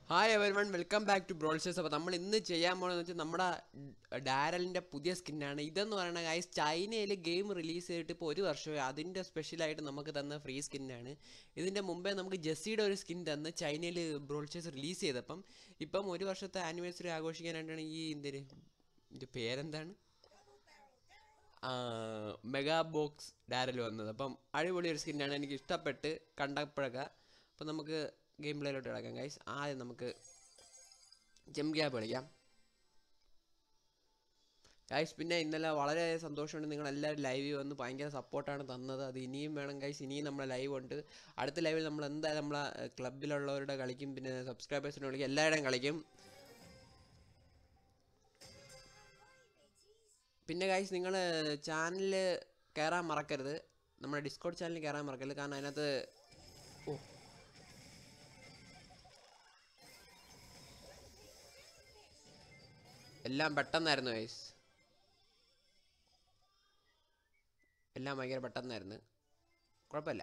Hi everyone welcome back to brawlers അപ്പോൾ നമ്മൾ ഇന്ന് ചെയ്യാൻ പോകുന്നത് വെച്ചാൽ നമ്മുടെ ഡാരലിൻ്റെ പുതിയ സ്കിന്നാണ് ഇതെന്ന് പറയുന്ന ഗൈസ് ചൈനയിൽ ഗെയിം റിലീസ് ചെയ്തിട്ട് ഇപ്പോൾ ഒരു വർഷമായി അതിൻ്റെ സ്പെഷ്യലായിട്ട് നമുക്ക് തന്ന ഫ്രീ സ്കിന്നാണ് ഇതിൻ്റെ മുമ്പേ നമുക്ക് ജെസ്സിയുടെ ഒരു സ്കിൻ തന്ന് ചൈനയിൽ ബ്രോൾസേഴ്സ് റിലീസ് ചെയ്തപ്പം ഇപ്പം ഒരു വർഷത്തെ ആനിവേഴ്സറി ആഘോഷിക്കാനായിട്ടാണ് ഈ എന്തിന് ഇതിൻ്റെ പേരെന്താണ് മെഗാ ബോക്സ് ഡാരൽ വന്നത് അപ്പം അടിപൊളി ഒരു സ്കിന്നാണ് എനിക്ക് ഇഷ്ടപ്പെട്ട് കണ്ടപ്പോഴൊക്കെ അപ്പം നമുക്ക് ഗെയിം പ്ലേയിലോട്ട് കിടക്കാം ഗൈസ് ആദ്യം നമുക്ക് ജം ഗ്യാപ്പ് കളിക്കാം ഗൈസ് പിന്നെ ഇന്നലെ വളരെ സന്തോഷമുണ്ട് നിങ്ങൾ എല്ലാവരും ലൈവിൽ വന്ന് ഭയങ്കര സപ്പോർട്ടാണ് തന്നത് അത് ഇനിയും വേണം ഗൈസ് ഇനിയും നമ്മളെ ലൈവ് ഉണ്ട് അടുത്ത ലൈവിൽ നമ്മൾ എന്തായാലും നമ്മളെ ക്ലബിലുള്ളവരുടെ കളിക്കും പിന്നെ സബ്സ്ക്രൈബേഴ്സിനെ കളിക്കും എല്ലാവരുടെയും കളിക്കും പിന്നെ ഗൈസ് നിങ്ങൾ ചാനലിൽ കയറാൻ മറക്കരുത് നമ്മുടെ ഡിസ്കൗണ്ട് ചാനലിൽ കയറാൻ മറക്കരുത് കാരണം അതിനകത്ത് ഓ എല്ലാം പെട്ടെന്നായിരുന്നു ഗൈസ് എല്ലാം ഭയങ്കര പെട്ടെന്നായിരുന്നു കുഴപ്പമില്ല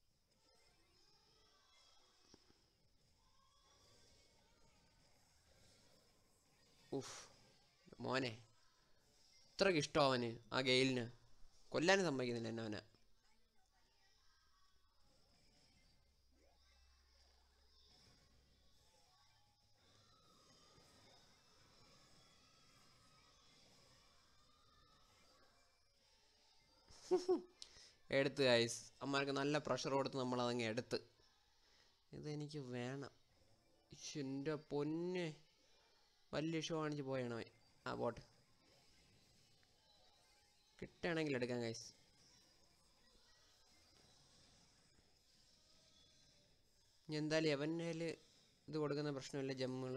ഉഫ് മോനെ ഇത്രയ്ക്ക് ഇഷ്ടം അവന് ആ ഗെയിലിന് കൊല്ലാനും സമ്മതിക്കുന്നില്ല എന്നെ അവനെ എടുത്ത് ഗൈസ് അമ്മമാർക്ക് നല്ല പ്രഷർ കൊടുത്ത് നമ്മൾ അതങ്ങ് എടുത്ത് ഇതെനിക്ക് വേണം എൻ്റെ പൊന്നെ വലിയ ഷോ കാണിച്ച് പോയാണ് അവൻ ആ പോട്ടെ കിട്ടുകയാണെങ്കിൽ എടുക്കാം ഗൈസ് ഇനി എന്തായാലും എവൻ്റെ ഇത് കൊടുക്കുന്ന പ്രശ്നമില്ല ജമ്മുകൾ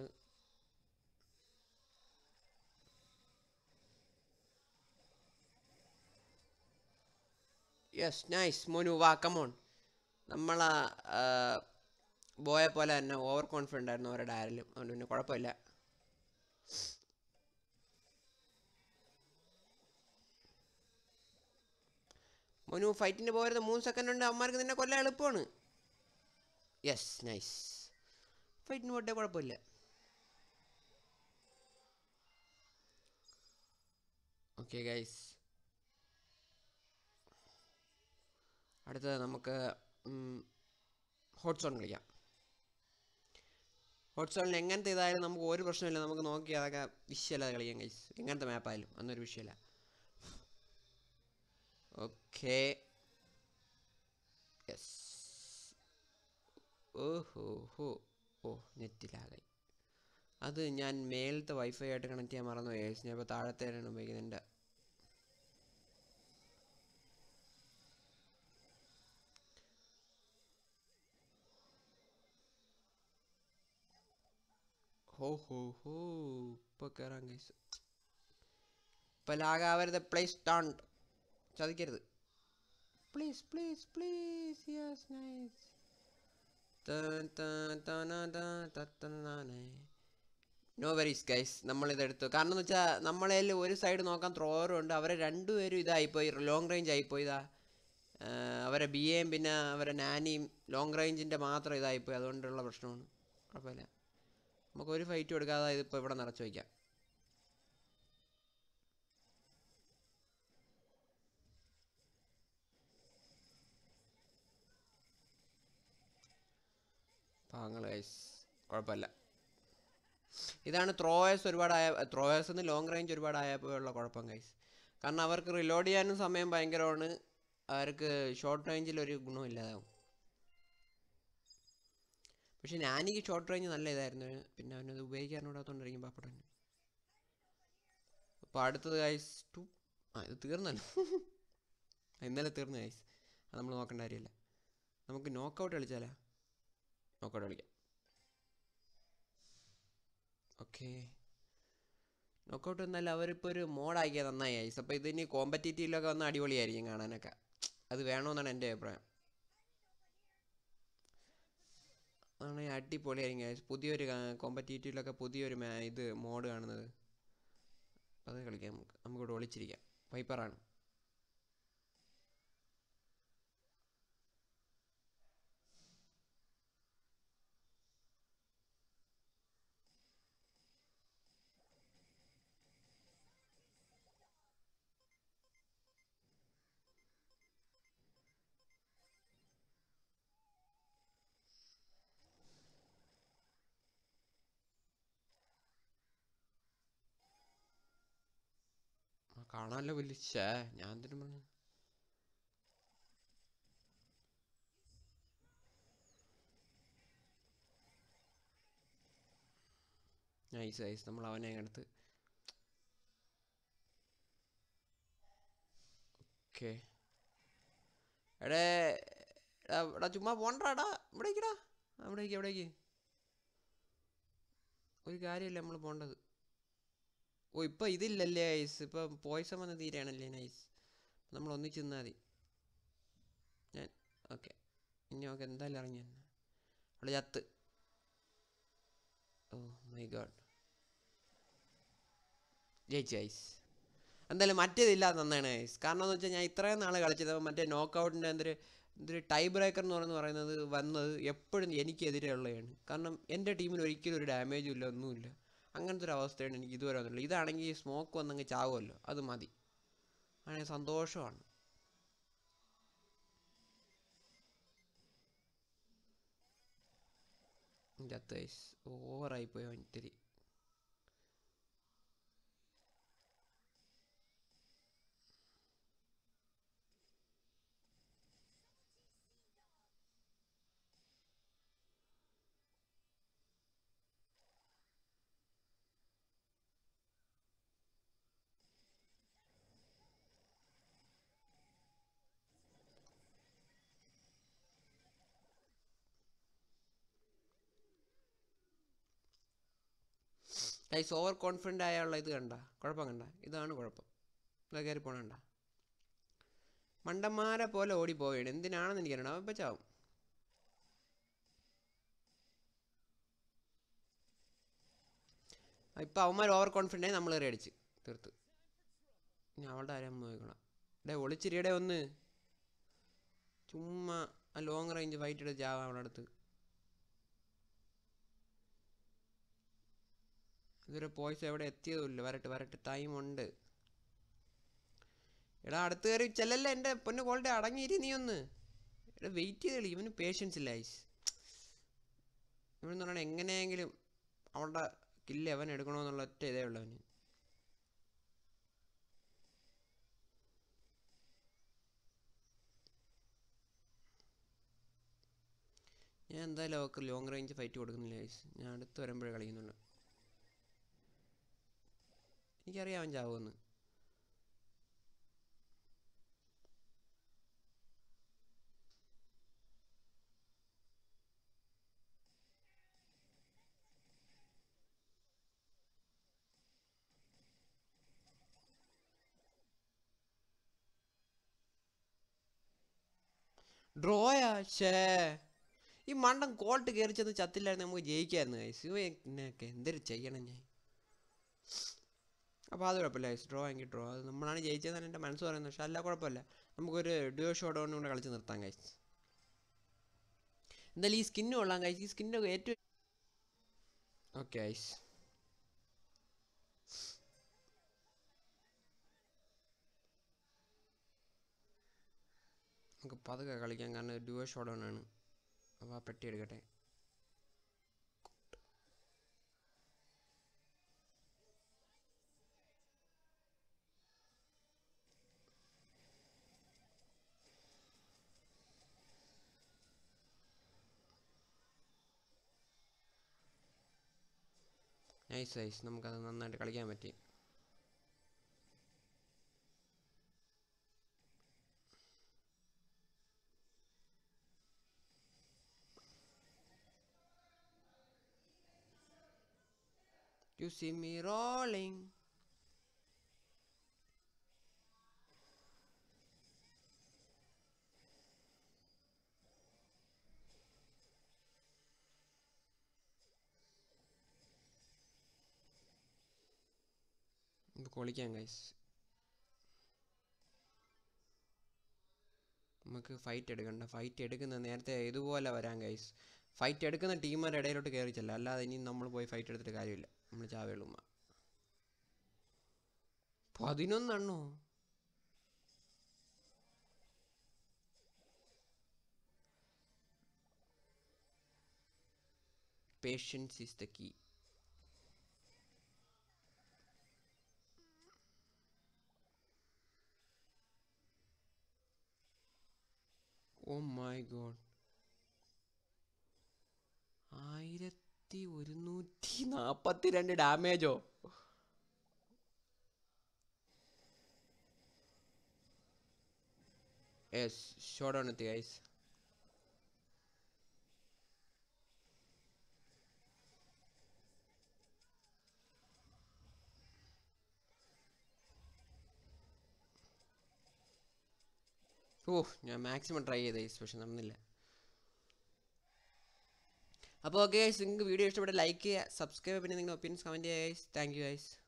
യെസ് നൈസ് മോനു വാ കമോൺ നമ്മളാ ബോയെ പോലെ തന്നെ ഓവർ കോൺഫിഡൻ്റ് ആയിരുന്നു അവരുടെ ആരിലും അതുകൊണ്ട് പിന്നെ കുഴപ്പമില്ല മോനു ഫൈറ്റിന് പോകരുത് മൂന്ന് സെക്കൻഡ് ഉണ്ട് അമ്മമാർക്ക് നിന്നെ കൊല്ലാൻ എളുപ്പമാണ് യെസ് നൈസ് ഫൈറ്റിന് പോട്ടെ കുഴപ്പമില്ല ഓക്കെ ഗൈസ് അടുത്തത് നമുക്ക് ഹോട്ട് സോൺ കളിക്കാം ഹോട്ട് സോണിൽ എങ്ങനത്തെ ഇതായാലും നമുക്ക് ഒരു പ്രശ്നമില്ല നമുക്ക് നോക്കി അതൊക്കെ വിഷയമല്ലാതെ കളിക്കാം ഗൈസ് എങ്ങനത്തെ മാപ്പായാലും അന്നൊരു വിഷയമല്ല ഓക്കെ യെസ് ഓഹോ ഹോ ഓ നെറ്റിലാകായി അത് ഞാൻ മേലത്തെ വൈഫൈ ആയിട്ട് കണക്ട് ചെയ്യാൻ മറന്നു പോയി ഞാൻ ഇപ്പോൾ താഴത്തേനാണ് ഉപയോഗിക്കുന്നത് എൻ്റെ ഹോ ഹോ ഹോ ഇപ്പോൾ കയറാൻ കേസ് ഇപ്പം ലാഗാവരുത് പ്ലേസ് ഡോണ്ട് ചതിക്കരുത് please please please yes nice no worries guys നമ്മളിതെടുത്തു കാരണം എന്ന് വെച്ചാൽ നമ്മളതിൽ ഒരു സൈഡ് നോക്കാൻ ത്രോറും ഉണ്ട് അവരെ രണ്ടുപേരും ഇതായിപ്പോയി ലോങ് റേഞ്ച് ആയിപ്പോയി ഇതാ അവരെ ബി എയും പിന്നെ അവരെ നാനിയും ലോങ് റേഞ്ചിൻ്റെ മാത്രം ഇതായിപ്പോയി അതുകൊണ്ടുള്ള പ്രശ്നമാണ് കുഴപ്പമില്ല നമുക്ക് ഒരു ഫൈറ്റും എടുക്കാതെ ഇതിപ്പോൾ ഇവിടെ നിറച്ച് വയ്ക്കാം പാങ്ങൾ ഗൈസ് കുഴപ്പമില്ല ഇതാണ് ത്രോയേഴ്സ് ഒരുപാടായ ത്രോയേഴ്സ് നിന്ന് ലോങ് റേഞ്ച് ഒരുപാടായപ്പോഴുള്ള കുഴപ്പം ഗൈസ് കാരണം അവർക്ക് റിലോഡ് ചെയ്യാനും സമയം ഭയങ്കരമാണ് അവർക്ക് ഷോർട്ട് റേഞ്ചിൽ ഒരു ഗുണമില്ലാതാവും പക്ഷെ ഞാനീ ഷോർട്ട് റേഞ്ച് നല്ല ഇതായിരുന്നു പിന്നെ അവനത് ഉപയോഗിക്കാനോടാത്തോണ്ടിരിക്കും പാപ്പടൻ അപ്പോൾ അടുത്തത് ഗൈസ് ടു ആ ഇത് തീർന്നല്ലോ ഇന്നലെ തീർന്നു ഗൈസ് അത് നമ്മൾ നോക്കേണ്ട കാര്യമില്ല നമുക്ക് നോക്കൗട്ട് കളിച്ചാലാ നോക്കൗട്ട് കളിക്കാം ഓക്കെ നോക്കൗട്ട് എന്നാൽ അവരിപ്പോൾ ഒരു മോഡാക്കിയത് നന്നായി ഗൈസ് അപ്പോൾ ഇതിനി കോമ്പറ്റീറ്റീവിലൊക്കെ വന്ന് അടിപൊളിയായിരിക്കും കാണാനൊക്കെ അത് വേണമെന്നാണ് എൻ്റെ അഭിപ്രായം അതാണ് അടിപൊളിയായിരിക്കും ഗൈസ് പുതിയൊരു കോമ്പറ്റീറ്റീവിലൊക്കെ പുതിയൊരു മാ ഇത് മോഡ് കാണുന്നത് അത് കളിക്കാം നമുക്ക് നമുക്കിവിടെ ഒളിച്ചിരിക്കാം വൈപ്പറാണ് കാണാനല്ലോ വലിയ ഷേ ഞാൻ എന്തിനും പറഞ്ഞു നൈസ് നൈസ് നമ്മൾ അവനെ അടുത്ത് ഓക്കെ എടേ എടാ എടാ ചുമ്മാ പോണ്ടാടാ ഇവിടേക്കടാ അവിടേക്ക് എവിടേക്ക് ഒരു കാര്യമില്ല നമ്മൾ പോണ്ടത് ഓ ഇപ്പം ഇതില്ലല്ലേ ഐസ് ഇപ്പം പോയിസം വന്ന് തീരാണല്ലേ നൈസ് നമ്മൾ ഒന്നിച്ച് നിന്നാൽ മതി ഞാൻ ഓക്കെ ഇനി നമുക്ക് എന്തായാലും ഇറങ്ങി തന്നെ അവിടെ ചത്ത് ഓ മൈ ഗോഡ് ജയിച്ചു ഐസ് എന്തായാലും മറ്റേതില്ലാതെ നന്നാണ് ഐസ് കാരണം എന്ന് വെച്ചാൽ ഞാൻ ഇത്രയും നാൾ കളിച്ചത് മറ്റേ നോക്കൗട്ടിൻ്റെ എന്തൊരു എന്തൊരു ടൈ ബ്രേക്കർ എന്ന് പറയുന്നത് പറയുന്നത് വന്നത് എപ്പോഴും എനിക്കെതിരെ ഉള്ളതാണ് കാരണം എൻ്റെ ടീമിന് ഒരിക്കലും ഒരു ഡാമേജും ഇല്ല ഒന്നുമില്ല അങ്ങനത്തെ ഒരു അവസ്ഥയാണ് എനിക്ക് ഇതുവരെ വന്നിട്ടുള്ളത് ഇതാണെങ്കിൽ സ്മോക്ക് വന്നങ്ങ് ചാവുമല്ലോ അത് മതി അങ്ങനെ സന്തോഷമാണ് ചത്ത് ഐസ് ഓവറായി പോയി ഇത്തിരി ഐസ് ഓവർ കോൺഫിഡൻ്റ് ആയുള്ള ഇത് കണ്ട കുഴപ്പം കണ്ട ഇതാണ് കുഴപ്പം ഇതാ കയറി പോണ കണ്ട മണ്ടന്മാരെ പോലെ ഓടിപ്പോവുകയാണ് എന്തിനാണെന്ന് എനിക്കറിയണം അവൻ ഇപ്പം ചാവും ഇപ്പം അവന്മാർ ഓവർ കോൺഫിഡൻ്റ് ആയി നമ്മൾ കയറി അടിച്ച് തീർത്ത് ഇനി അവളുടെ ആരും നോക്കണം ഡേ ഒളിച്ചിരിയുടെ ഒന്ന് ചുമ്മാ ആ ലോങ് റേഞ്ച് ഫൈറ്റ് എടുത്ത് ചാവാം അവളുടെ അടുത്ത് ഇതുവരെ പോയിസ് എവിടെ എത്തിയതുമില്ല വരട്ടെ വരട്ടെ ടൈം ഉണ്ട് എടാ അടുത്ത് കയറി ചെല്ലല്ലേ എൻ്റെ പൊന്നു ക്വാളിറ്റി അടങ്ങിയിരി നീ ഒന്ന് എടാ വെയിറ്റ് ചെയ്ത് കളി ഇവന് പേഷ്യൻസ് ഇല്ല ഐസ് ഇവനെന്ന് പറഞ്ഞാൽ എങ്ങനെയെങ്കിലും അവളുടെ കില്ല് അവൻ എടുക്കണമെന്നുള്ള ഒറ്റ ഇതേ ഉള്ളവന് ഞാൻ എന്തായാലും അവർക്ക് ലോങ് റേഞ്ച് ഫൈറ്റ് കൊടുക്കുന്നില്ല ഐസ് ഞാൻ അടുത്ത് വരുമ്പോഴേ കളിക്കുന്നുള്ളൂ എനിക്കറിയാം അവൻ ചാവുമെന്ന് ഡ്രോയാ ഷേ ഈ മണ്ടൻ കോൾട്ട് കയറി ചെന്ന് ചത്തില്ലായിരുന്നു നമുക്ക് ജയിക്കായിരുന്നു ഗൈസ് ഇവയൊക്കെ എന്തൊരു ചെയ്യണം ഞാൻ അപ്പോൾ അത് കുഴപ്പമില്ല ഗൈസ് ഡ്രോ എങ്കിൽ ഡ്രോ അത് നമ്മളാണ് ജയിച്ചതെന്നാണ് എൻ്റെ മനസ്സ് പറയുന്നത് പക്ഷെ അല്ല കുഴപ്പമില്ല നമുക്കൊരു ഡ്യോ ഷോ ഡൗൺ കൂടെ കളിച്ച് നിർത്താം ഗൈസ് എന്തായാലും ഈ സ്കിന്ന് കൊള്ളാം ഗൈസ് ഈ സ്കിന്നിൻ്റെ ഏറ്റവും ഓക്കെ ഗൈസ് നമുക്ക് പതുക്കെ കളിക്കാം കാരണം ഡ്യുവോ ഷോ ഡൗൺ ആണ് അപ്പോൾ ആ പെട്ടി എടുക്കട്ടെ നൈസ് നൈസ് നമുക്കത് നന്നായിട്ട് കളിക്കാൻ പറ്റി You see me rolling. ഇത് കൊളിക്കാം ഗൈസ് നമുക്ക് ഫൈറ്റ് എടുക്കണ്ട ഫൈറ്റ് എടുക്കുന്ന നേരത്തെ ഇതുപോലെ വരാം ഗൈസ് ഫൈറ്റ് എടുക്കുന്ന ടീമുകളുടെ ഇടയിലോട്ട് കയറി ചെല്ല അല്ലാതെ ഇനി നമ്മൾ പോയി ഫൈറ്റ് എടുത്തിട്ട് കാര്യമില്ല നമ്മൾ ചാവേളുമ്മ പതിനൊന്നെണ്ണോ patience is the key oh my God ആയിരത്തി ഒരുന്നൂറ്റി നാപ്പത്തി രണ്ട് ഡാമേജോ യെസ് ഷോട്ട് ഓൺ എത്തി ഗൈസ് ഓ ഞാൻ മാക്സിമം ട്രൈ ചെയ്ത ഗൈസ് പക്ഷെ നടന്നില്ല അപ്പോൾ ഓക്കെ ഗൈസ് നിങ്ങൾക്ക് വീഡിയോ ഇഷ്ടപ്പെട്ട ലൈക്ക് ചെയ്യുക സബ്സ്ക്രൈബ് പിന്നെ നിങ്ങളുടെ ഒപ്പീനിയൻസ് കമൻറ്റ് ചെയ്യുക ഗൈസ് താങ്ക് യു ഗൈസ്